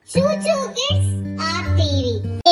Choo Choo Kids RTV.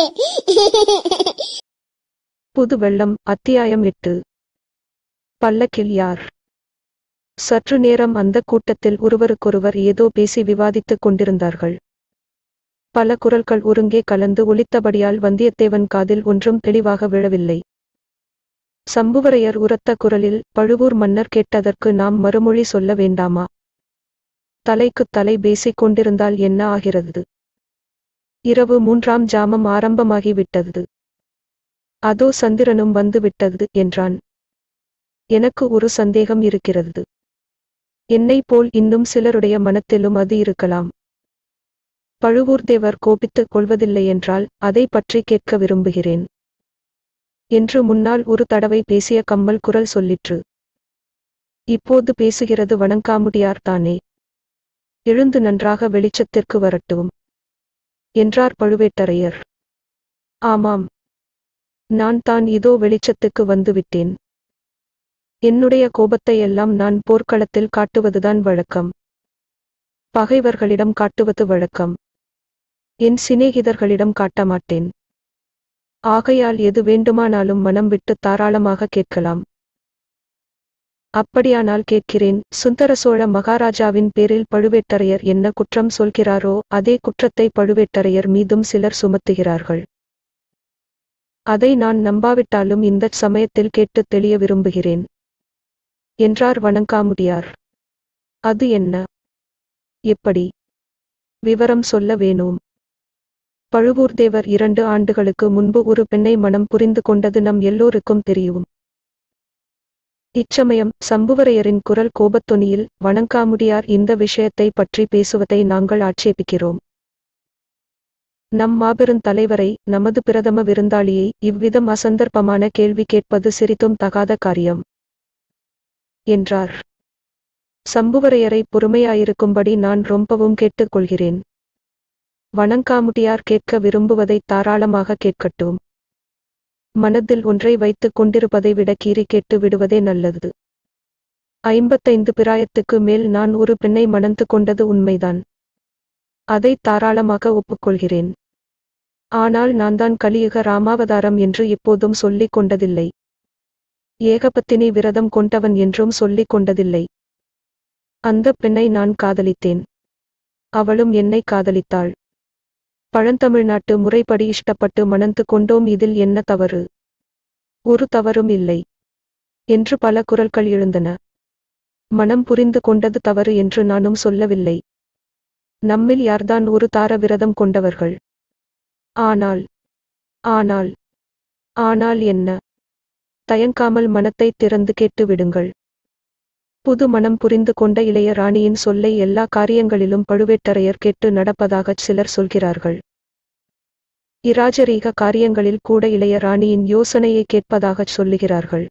புது வெள்ளம் அத்தியாயம் எட்டு பல்லக்கில் யார் சற்று நேரம் அந்த கூட்டத்தில் ஒருவருக்கொருவர் ஏதோ பேசி விவாதித்துக் கொண்டிருந்தார்கள் பல குரல்கள் ஒருங்கே கலந்து ஒலித்தபடியால் வந்தியத்தேவன் காதில் ஒன்றும் தெளிவாக விழவில்லை சம்புவரையர் உரத்த குரலில் பழுவூர் மன்னர் கேட்டதற்கு நாம் மறுமொழி சொல்ல வேண்டாமா தலைக்குத் தலை பேசிக் கொண்டிருந்தால் என்ன ஆகிறது இரவு மூன்றாம் ஜாமம் ஆரம்பமாகிவிட்டது அதோ சந்திரனும் வந்து விட்டது என்றான் எனக்கு ஒரு சந்தேகம் இருக்கிறது என்னை போல் இன்னும் சிலருடைய மனத்திலும் அது இருக்கலாம் பழுவூர்தேவர் கோபித்துக் கொள்வதில்லை என்றால் அதை பற்றி கேட்க விரும்புகிறேன் என்று முன்னால் ஒரு தடவை பேசிய கம்மல் குரல் சொல்லிற்று இப்போது பேசுகிறது வணங்காமுடியார் தானே எழுந்து நன்றாக வெளிச்சத்திற்கு வரட்டும் என்றார் பழுவேட்டரையர் ஆமாம் நான் தான் இதோ வெளிச்சத்துக்கு வந்துவிட்டேன் என்னுடைய கோபத்தை எல்லாம் நான் போர்க்களத்தில் காட்டுவதுதான் வழக்கம் பகைவர்களிடம் காட்டுவது வழக்கம் என் சிநேகிதர்களிடம் காட்ட மாட்டேன் ஆகையால் எது வேண்டுமானாலும் மனம் விட்டு தாராளமாக கேட்கலாம் அப்படியானால் கேட்கிறேன் சுந்தர சோழ மகாராஜாவின் பேரில் பழுவேட்டரையர் என்ன குற்றம் சொல்கிறாரோ அதே குற்றத்தை பழுவேட்டரையர் மீதும் சிலர் சுமத்துகிறார்கள் அதை நான் நம்பாவிட்டாலும் இந்தச் சமயத்தில் கேட்டுத் தெளிய விரும்புகிறேன் என்றார் வணங்காமுடியார் அது என்ன எப்படி விவரம் சொல்ல வேணும் பழுவூர்தேவர் இரண்டு ஆண்டுகளுக்கு முன்பு ஒரு பெண்ணை மனம் புரிந்து கொண்டது நம் எல்லோருக்கும் தெரியும் இச்சமயம் சம்புவரையரின் குரல் கோபத்தொனியில் வணங்காமுடியார் இந்த விஷயத்தை பற்றி பேசுவதை நாங்கள் ஆட்சேபிக்கிறோம் நம் மாபெரும் தலைவரை நமது பிரதம விருந்தாளியை இவ்விதம் அசந்தர்ப்பமான கேள்வி கேட்பது சிறிதும் தகாத காரியம் என்றார் சம்புவரையரை பொறுமையாயிருக்கும்படி நான் ரொம்பவும் கேட்டுக்கொள்கிறேன் வணங்காமுடியார் கேட்க விரும்புவதை தாராளமாக கேட்கட்டும் மனதில் ஒன்றை வைத்துக் கொண்டிருப்பதை விட கீறி கேட்டு விடுவதே நல்லது ஐம்பத்தைந்து பிராயத்துக்கு மேல் நான் ஒரு பெண்ணை மணந்து கொண்டது உண்மைதான் அதை தாராளமாக ஒப்புக்கொள்கிறேன் ஆனால் நான் தான் கலியுக ராமாவதாரம் என்று எப்போதும் சொல்லிக் கொண்டதில்லை ஏகபத்தினி விரதம் கொண்டவன் என்றும் சொல்லிக் கொண்டதில்லை அந்த பெண்ணை நான் காதலித்தேன் அவளும் என்னை காதலித்தாள் பழந்தமிழ்நாட்டு முறைப்படி இஷ்டப்பட்டு மணந்து கொண்டோம் இதில் என்ன தவறு ஒரு தவறும் இல்லை என்று பல குரல்கள் எழுந்தன மனம் புரிந்து கொண்டது தவறு என்று நானும் சொல்லவில்லை நம்மில் யார்தான் ஒரு தார விரதம் கொண்டவர்கள் ஆனால் ஆனால் ஆனால் என்ன தயங்காமல் மனத்தை திறந்து கேட்டு விடுங்கள் புது மனம் புரிந்து கொண்ட இளைய ராணியின் சொல்லை எல்லா காரியங்களிலும் பழுவேட்டரையர் கேட்டு நடப்பதாகச் சிலர் சொல்கிறார்கள் இராஜரீக காரியங்களில் கூட இளைய ராணியின் யோசனையை கேட்பதாகச் சொல்லுகிறார்கள்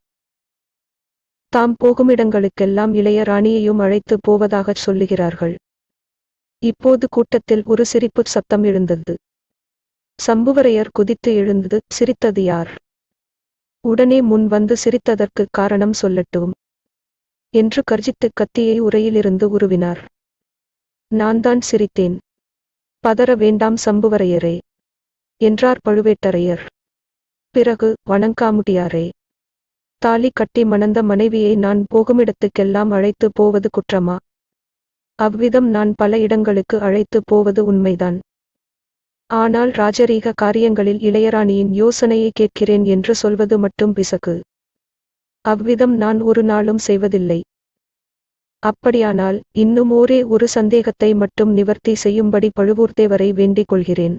தாம் போகுமிடங்களுக்கெல்லாம் இளைய ராணியையும் அழைத்து போவதாகச் சொல்லுகிறார்கள் இப்போது கூட்டத்தில் ஒரு சிரிப்புச் சத்தம் எழுந்தது சம்புவரையர் குதித்து எழுந்தது சிரித்தது யார் உடனே முன் வந்து சிரித்ததற்கு காரணம் சொல்லட்டும் என்று கர்ஜித்து கத்தியை உரையிலிருந்து உருவினார் நான் தான் சிரித்தேன் பதற வேண்டாம் சம்புவரையரே என்றார் பழுவேட்டரையர் பிறகு வணங்காமுடியாரே தாலி கட்டி மணந்த மனைவியை நான் போகுமிடத்துக்கெல்லாம் அழைத்து போவது குற்றமா அவ்விதம் நான் பல இடங்களுக்கு அழைத்து போவது உண்மைதான் ஆனால் ராஜரீக காரியங்களில் இளையராணியின் யோசனையை கேட்கிறேன் என்று சொல்வது மட்டும் பிசகு அவ்விதம் நான் ஒரு நாளும் செய்வதில்லை அப்படியானால் இன்னும் ஒரே ஒரு சந்தேகத்தை மட்டும் நிவர்த்தி செய்யும்படி பழுவூர்தேவரை வேண்டிக் கொள்கிறேன்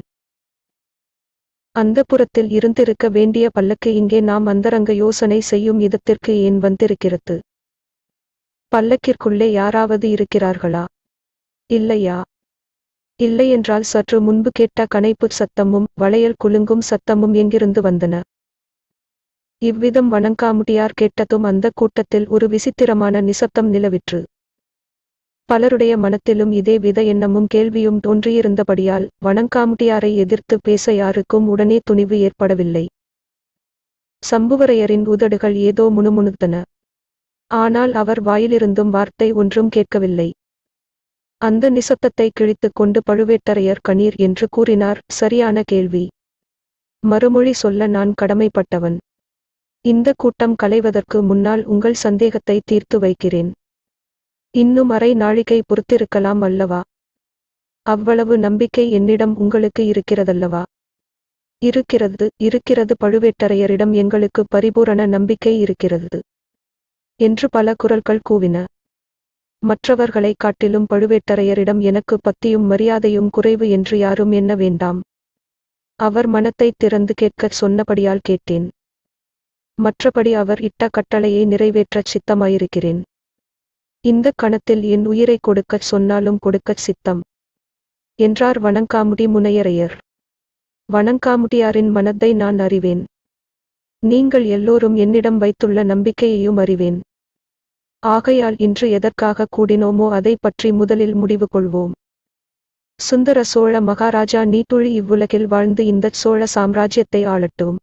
அந்த புறத்தில் இருந்திருக்க வேண்டிய பல்லக்கு இங்கே நாம் அந்தரங்க யோசனை செய்யும் இதத்திற்கு ஏன் வந்திருக்கிறது பல்லக்கிற்குள்ளே யாராவது இருக்கிறார்களா இல்லையா இல்லையென்றால் சற்று முன்பு கேட்ட கனைப்புச் சத்தமும் வளையல் குலுங்கும் சத்தமும் எங்கிருந்து வந்தன இவ்விதம் வணங்காமுடியார் கேட்டதும் அந்த கூட்டத்தில் ஒரு விசித்திரமான நிசப்தம் நிலவிற்று பலருடைய மனத்திலும் இதே வித எண்ணமும் கேள்வியும் தோன்றியிருந்தபடியால் வணங்காமுடியாரை எதிர்த்து பேச யாருக்கும் உடனே துணிவு ஏற்படவில்லை சம்புவரையரின் உதடுகள் ஏதோ முணுமுணுத்தன ஆனால் அவர் வாயிலிருந்தும் வார்த்தை ஒன்றும் கேட்கவில்லை அந்த நிசப்தத்தை கிழித்துக் கொண்டு பழுவேட்டரையர் கணீர் என்று கூறினார் சரியான கேள்வி மறுமொழி சொல்ல நான் கடமைப்பட்டவன் இந்த கூட்டம் கலைவதற்கு முன்னால் உங்கள் சந்தேகத்தை தீர்த்து வைக்கிறேன் இன்னும் அரை நாழிகை பொறுத்திருக்கலாம் அல்லவா அவ்வளவு நம்பிக்கை என்னிடம் உங்களுக்கு இருக்கிறதல்லவா இருக்கிறது இருக்கிறது பழுவேட்டரையரிடம் எங்களுக்கு பரிபூரண நம்பிக்கை இருக்கிறது என்று பல குரல்கள் கூவின மற்றவர்களைக் காட்டிலும் பழுவேட்டரையரிடம் எனக்கு பத்தியும் மரியாதையும் குறைவு என்று யாரும் எண்ண வேண்டாம் அவர் மனத்தை திறந்து கேட்கச் சொன்னபடியால் கேட்டேன் மற்றபடி அவர் இட்ட கட்டளையை நிறைவேற்றச் சித்தமாயிருக்கிறேன் இந்த கணத்தில் என் உயிரை கொடுக்கச் சொன்னாலும் கொடுக்கச் சித்தம் என்றார் வணங்காமுடி முனையரையர் வணங்காமுடியாரின் மனத்தை நான் அறிவேன் நீங்கள் எல்லோரும் என்னிடம் வைத்துள்ள நம்பிக்கையையும் அறிவேன் ஆகையால் இன்று எதற்காக கூடினோமோ அதை பற்றி முதலில் முடிவு கொள்வோம் சுந்தர சோழ மகாராஜா நீட்டுழி இவ்வுலகில் வாழ்ந்து இந்தச் சோழ சாம்ராஜ்யத்தை ஆளட்டும்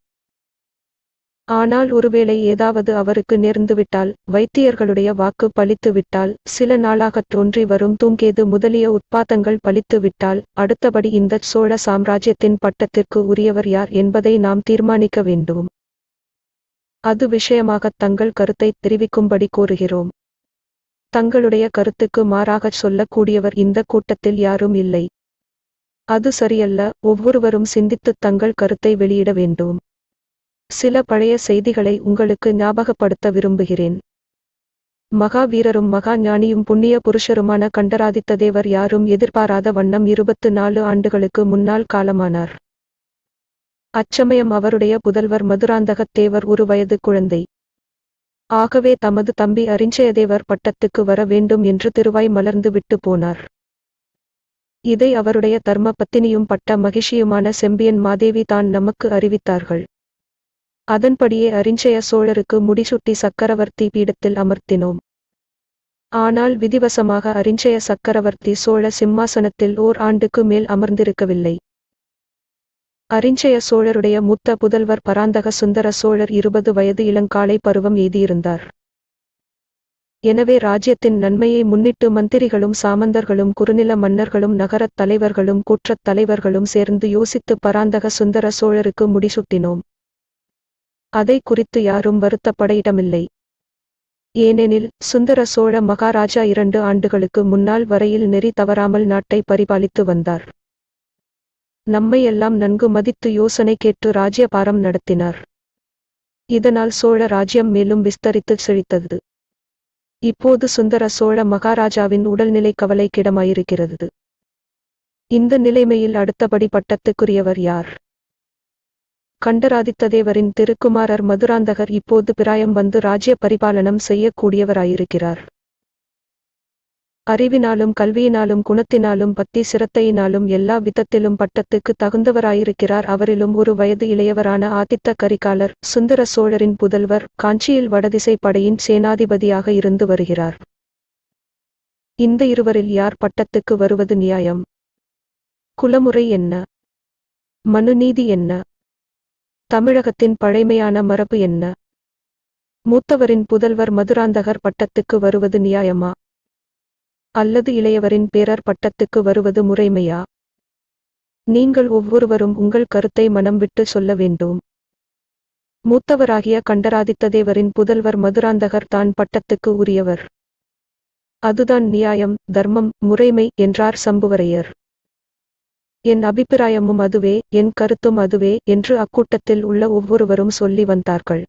ஆனால் ஒருவேளை ஏதாவது அவருக்கு நேர்ந்துவிட்டால் வைத்தியர்களுடைய வாக்கு பலித்துவிட்டால் சில நாளாகத் தோன்றி வரும் தூங்கேது முதலிய உட்பாத்தங்கள் பலித்துவிட்டால் அடுத்தபடி இந்தச் சோழ சாம்ராஜ்யத்தின் பட்டத்திற்கு உரியவர் யார் என்பதை நாம் தீர்மானிக்க வேண்டும் அது விஷயமாகத் தங்கள் கருத்தை தெரிவிக்கும்படி கோருகிறோம் தங்களுடைய கருத்துக்கு மாறாகச் சொல்லக்கூடியவர் இந்த கூட்டத்தில் யாரும் இல்லை அது சரியல்ல ஒவ்வொருவரும் சிந்தித்துத் தங்கள் கருத்தை வெளியிட வேண்டும் சில பழைய செய்திகளை உங்களுக்கு ஞாபகப்படுத்த விரும்புகிறேன் மகாவீரரும் மகா ஞானியும் புண்ணிய புருஷருமான கண்டராதித்த தேவர் யாரும் எதிர்பாராத வண்ணம் இருபத்து நாலு ஆண்டுகளுக்கு முன்னால் காலமானார் அச்சமயம் அவருடைய புதல்வர் மதுராந்தகத் தேவர் ஒரு வயது குழந்தை ஆகவே தமது தம்பி அரிஞ்சயதேவர் பட்டத்துக்கு வர வேண்டும் என்று திருவாய் மலர்ந்து விட்டு போனார் இதை அவருடைய தர்ம பத்தினியும் பட்ட மகிழ்ச்சியுமான செம்பியன் மாதேவி தான் நமக்கு அறிவித்தார்கள் அதன்படியே அரிஞ்சய சோழருக்கு முடிசூட்டி சக்கரவர்த்தி பீடத்தில் அமர்த்தினோம் ஆனால் விதிவசமாக அரிஞ்சய சக்கரவர்த்தி சோழ சிம்மாசனத்தில் ஓர் ஆண்டுக்கு மேல் அமர்ந்திருக்கவில்லை அரிஞ்சய சோழருடைய மூத்த புதல்வர் பராந்தக சுந்தர சோழர் இருபது வயது இளங்காலை பருவம் எய்தியிருந்தார் எனவே ராஜ்யத்தின் நன்மையை முன்னிட்டு மந்திரிகளும் சாமந்தர்களும் குறுநில மன்னர்களும் நகரத் தலைவர்களும் கூற்றத் தலைவர்களும் சேர்ந்து யோசித்து பராந்தக சுந்தர சோழருக்கு முடிசூட்டினோம் அதை குறித்து யாரும் வருத்தப்பட இடமில்லை ஏனெனில் சுந்தர சோழ மகாராஜா இரண்டு ஆண்டுகளுக்கு முன்னால் வரையில் நெறி தவறாமல் நாட்டை பரிபாலித்து வந்தார் நம்மையெல்லாம் நன்கு மதித்து யோசனை கேட்டு ராஜ்யபாரம் நடத்தினார் இதனால் சோழ ராஜ்யம் மேலும் விஸ்தரித்து செழித்தது இப்போது சுந்தர சோழ மகாராஜாவின் உடல்நிலை கவலைக்கிடமாயிருக்கிறது இந்த நிலைமையில் அடுத்தபடி பட்டத்துக்குரியவர் யார் கண்டராதித்ததேவரின் திருக்குமாரர் மதுராந்தகர் இப்போது பிராயம் வந்து ராஜ்ய பரிபாலனம் செய்யக்கூடியவராயிருக்கிறார் அறிவினாலும் கல்வியினாலும் குணத்தினாலும் பக்தி சிரத்தையினாலும் எல்லா விதத்திலும் பட்டத்துக்கு தகுந்தவராயிருக்கிறார் அவரிலும் ஒரு வயது இளையவரான ஆதித்த கரிகாலர் சுந்தர சோழரின் புதல்வர் காஞ்சியில் வடதிசை படையின் சேனாதிபதியாக இருந்து வருகிறார் இந்த இருவரில் யார் பட்டத்துக்கு வருவது நியாயம் குலமுறை என்ன மனுநீதி என்ன தமிழகத்தின் பழைமையான மரபு என்ன மூத்தவரின் புதல்வர் மதுராந்தகர் பட்டத்துக்கு வருவது நியாயமா அல்லது இளையவரின் பேரர் பட்டத்துக்கு வருவது முறைமையா நீங்கள் ஒவ்வொருவரும் உங்கள் கருத்தை மனம் விட்டு சொல்ல வேண்டும் மூத்தவராகிய கண்டராதித்ததேவரின் புதல்வர் மதுராந்தகர் தான் பட்டத்துக்கு உரியவர் அதுதான் நியாயம் தர்மம் முறைமை என்றார் சம்புவரையர் என் அபிப்பிராயமும் அதுவே என் கருத்தும் அதுவே என்று அக்கூட்டத்தில் உள்ள ஒவ்வொருவரும் சொல்லி வந்தார்கள்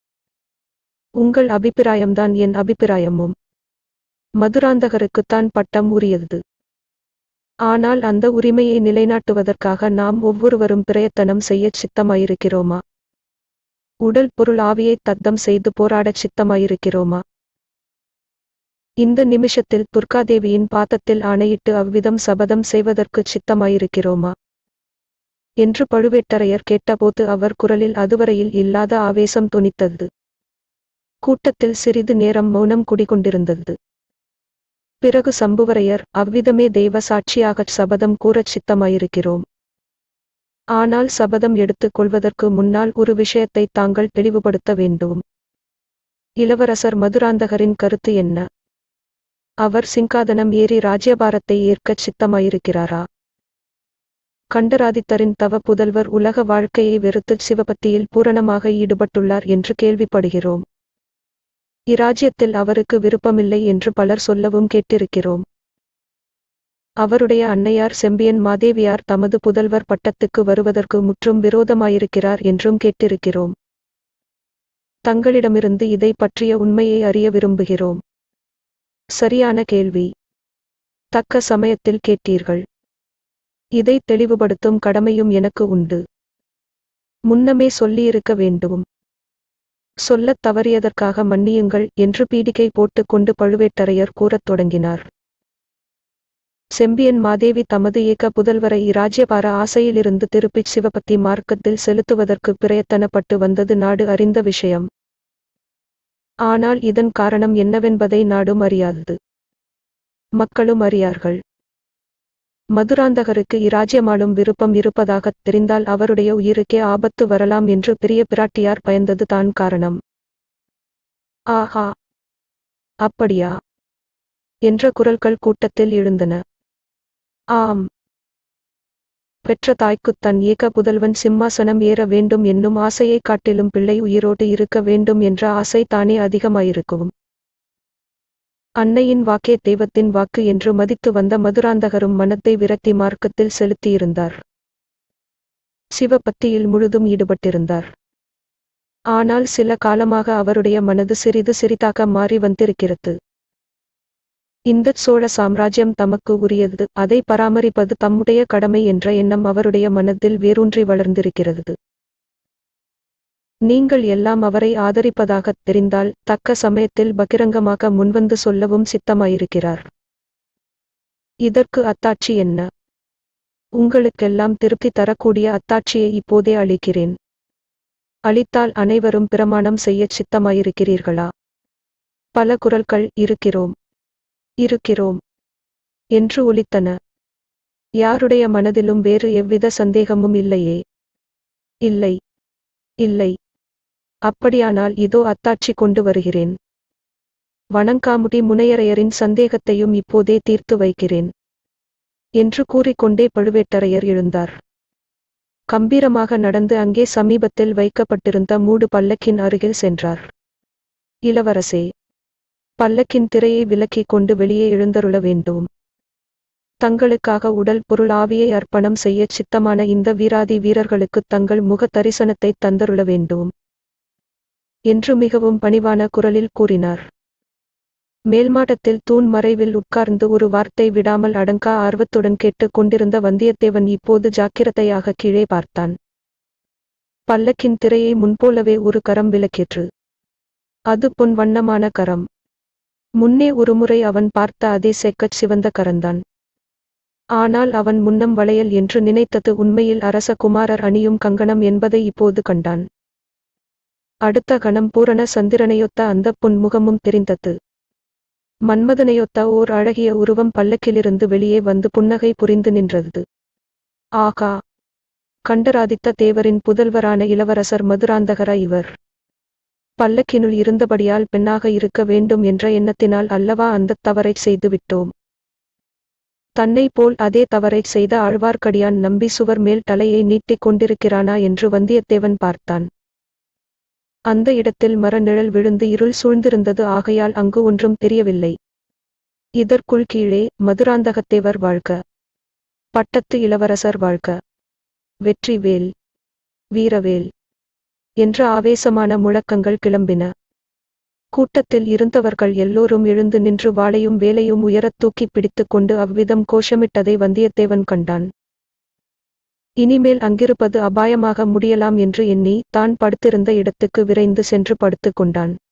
உங்கள் அபிப்பிராயம்தான் என் அபிப்பிராயமும் மதுராந்தகருக்குத்தான் பட்டம் உரியது ஆனால் அந்த உரிமையை நிலைநாட்டுவதற்காக நாம் ஒவ்வொருவரும் பிரயத்தனம் செய்யச் சித்தமாயிருக்கிறோமா உடல் பொருள் ஆவியை தத்தம் செய்து போராடச் சித்தமாயிருக்கிறோமா இந்த நிமிஷத்தில் துர்காதேவியின் பாதத்தில் ஆணையிட்டு அவ்விதம் சபதம் செய்வதற்கு சித்தமாயிருக்கிறோமா என்று பழுவேட்டரையர் கேட்டபோது அவர் குரலில் அதுவரையில் இல்லாத ஆவேசம் தொனித்தது கூட்டத்தில் சிறிது நேரம் மௌனம் குடிகொண்டிருந்தது பிறகு சம்புவரையர் அவ்விதமே தெய்வ சாட்சியாகச் சபதம் கூறச் சித்தமாயிருக்கிறோம் ஆனால் சபதம் எடுத்துக் கொள்வதற்கு முன்னால் ஒரு விஷயத்தை தாங்கள் தெளிவுபடுத்த வேண்டும் இளவரசர் மதுராந்தகரின் கருத்து என்ன அவர் சிங்காதனம் ஏறி ராஜ்யபாரத்தை ஏற்கச் சித்தமாயிருக்கிறாரா கண்டராதித்தரின் தவ புதல்வர் உலக வாழ்க்கையை வெறுத்து சிவபக்தியில் பூரணமாக ஈடுபட்டுள்ளார் என்று கேள்விப்படுகிறோம் இராஜ்யத்தில் அவருக்கு விருப்பமில்லை என்று பலர் சொல்லவும் கேட்டிருக்கிறோம் அவருடைய அன்னையார் செம்பியன் மாதேவியார் தமது புதல்வர் பட்டத்துக்கு வருவதற்கு முற்றும் விரோதமாயிருக்கிறார் என்றும் கேட்டிருக்கிறோம் தங்களிடமிருந்து இதை பற்றிய உண்மையை அறிய விரும்புகிறோம் சரியான கேள்வி தக்க சமயத்தில் கேட்டீர்கள் இதை தெளிவுபடுத்தும் கடமையும் எனக்கு உண்டு முன்னமே சொல்லியிருக்க வேண்டும் சொல்லத் தவறியதற்காக மன்னியுங்கள் என்று பீடிகை போட்டுக் கொண்டு பழுவேட்டரையர் கூறத் தொடங்கினார் செம்பியன் மாதேவி தமது ஏக புதல்வரை இராஜ்யபார ஆசையிலிருந்து திருப்பிச் சிவபக்தி மார்க்கத்தில் செலுத்துவதற்கு பிரயத்தனப்பட்டு வந்தது நாடு அறிந்த விஷயம் ஆனால் இதன் காரணம் என்னவென்பதை நாடும் அறியாதது மக்களும் அறியார்கள் மதுராந்தகருக்கு இராஜ்யமாளும் விருப்பம் இருப்பதாகத் தெரிந்தால் அவருடைய உயிருக்கே ஆபத்து வரலாம் என்று பெரிய பிராட்டியார் பயந்தது தான் காரணம் ஆஹா அப்படியா என்ற குரல்கள் கூட்டத்தில் எழுந்தன ஆம் பெற்ற தாய்க்குத் தன் ஏக புதல்வன் சிம்மாசனம் ஏற வேண்டும் என்னும் ஆசையைக் காட்டிலும் பிள்ளை உயிரோடு இருக்க வேண்டும் என்ற ஆசை தானே அதிகமாயிருக்கும் அன்னையின் வாக்கே தெய்வத்தின் வாக்கு என்று மதித்து வந்த மதுராந்தகரும் மனத்தை விரக்தி மார்க்கத்தில் செலுத்தியிருந்தார் சிவபக்தியில் முழுதும் ஈடுபட்டிருந்தார் ஆனால் சில காலமாக அவருடைய மனது சிறிது சிறிதாக மாறி வந்திருக்கிறது இந்தச் சோழ சாம்ராஜ்யம் தமக்கு உரியது அதை பராமரிப்பது தம்முடைய கடமை என்ற எண்ணம் அவருடைய மனத்தில் வேரூன்றி வளர்ந்திருக்கிறது நீங்கள் எல்லாம் அவரை ஆதரிப்பதாகத் தெரிந்தால் தக்க சமயத்தில் பகிரங்கமாக முன்வந்து சொல்லவும் சித்தமாயிருக்கிறார் இதற்கு அத்தாட்சி என்ன உங்களுக்கெல்லாம் திருப்தி தரக்கூடிய அத்தாட்சியை இப்போதே அளிக்கிறேன் அளித்தால் அனைவரும் பிரமாணம் செய்யச் சித்தமாயிருக்கிறீர்களா பல குரல்கள் இருக்கிறோம் இருக்கிறோம் என்று ஒலித்தன யாருடைய மனதிலும் வேறு எவ்வித சந்தேகமும் இல்லையே இல்லை இல்லை அப்படியானால் இதோ அத்தாட்சி கொண்டு வருகிறேன் வணங்காமுடி முனையரையரின் சந்தேகத்தையும் இப்போதே தீர்த்து வைக்கிறேன் என்று கூறிக்கொண்டே பழுவேட்டரையர் எழுந்தார் கம்பீரமாக நடந்து அங்கே சமீபத்தில் வைக்கப்பட்டிருந்த மூடு பல்லக்கின் அருகில் சென்றார் இளவரசே பல்லக்கின் திரையை விலக்கிக் கொண்டு வெளியே எழுந்தருள வேண்டும் தங்களுக்காக உடல் பொருள் ஆவியை அர்ப்பணம் செய்யச் சித்தமான இந்த வீராதி வீரர்களுக்குத் தங்கள் முக தரிசனத்தை தந்தருள வேண்டும் என்று மிகவும் பணிவான குரலில் கூறினார் மேல்மாடத்தில் தூண் மறைவில் உட்கார்ந்து ஒரு வார்த்தை விடாமல் அடங்கா ஆர்வத்துடன் கேட்டுக் கொண்டிருந்த வந்தியத்தேவன் இப்போது ஜாக்கிரதையாக கீழே பார்த்தான் பல்லக்கின் திரையை முன்போலவே ஒரு கரம் விலக்கிற்று அது பொன் வண்ணமான கரம் முன்னே ஒருமுறை அவன் பார்த்த அதே செக்கச் சிவந்த கரந்தான் ஆனால் அவன் முன்னம் வளையல் என்று நினைத்தது உண்மையில் அரச குமாரர் அணியும் கங்கணம் என்பதை இப்போது கண்டான் அடுத்த கணம் பூரண சந்திரனையொத்த அந்த பொன்முகமும் தெரிந்தது மன்மதனையொத்த ஓர் அழகிய உருவம் பல்லக்கிலிருந்து வெளியே வந்து புன்னகை புரிந்து நின்றது ஆகா கண்டராதித்த தேவரின் புதல்வரான இளவரசர் மதுராந்தகரா இவர் பல்லக்கினுள் இருந்தபடியால் பெண்ணாக இருக்க வேண்டும் என்ற எண்ணத்தினால் அல்லவா அந்தத் தவறைச் செய்துவிட்டோம் தன்னை போல் அதே தவறைச் செய்த ஆழ்வார்க்கடியான் நம்பி சுவர் மேல் தலையை நீட்டிக் கொண்டிருக்கிறானா என்று வந்தியத்தேவன் பார்த்தான் அந்த இடத்தில் மர நிழல் விழுந்து இருள் சூழ்ந்திருந்தது ஆகையால் அங்கு ஒன்றும் தெரியவில்லை இதற்குள் கீழே மதுராந்தகத்தேவர் வாழ்க பட்டத்து இளவரசர் வாழ்க வெற்றிவேல் வீரவேல் என்ற ஆவேசமான முழக்கங்கள் கிளம்பின கூட்டத்தில் இருந்தவர்கள் எல்லோரும் எழுந்து நின்று வாளையும் வேலையும் உயரத் தூக்கிப் பிடித்துக் கொண்டு அவ்விதம் கோஷமிட்டதை வந்தியத்தேவன் கண்டான் இனிமேல் அங்கிருப்பது அபாயமாக முடியலாம் என்று எண்ணி தான் படுத்திருந்த இடத்துக்கு விரைந்து சென்று படுத்துக் கொண்டான்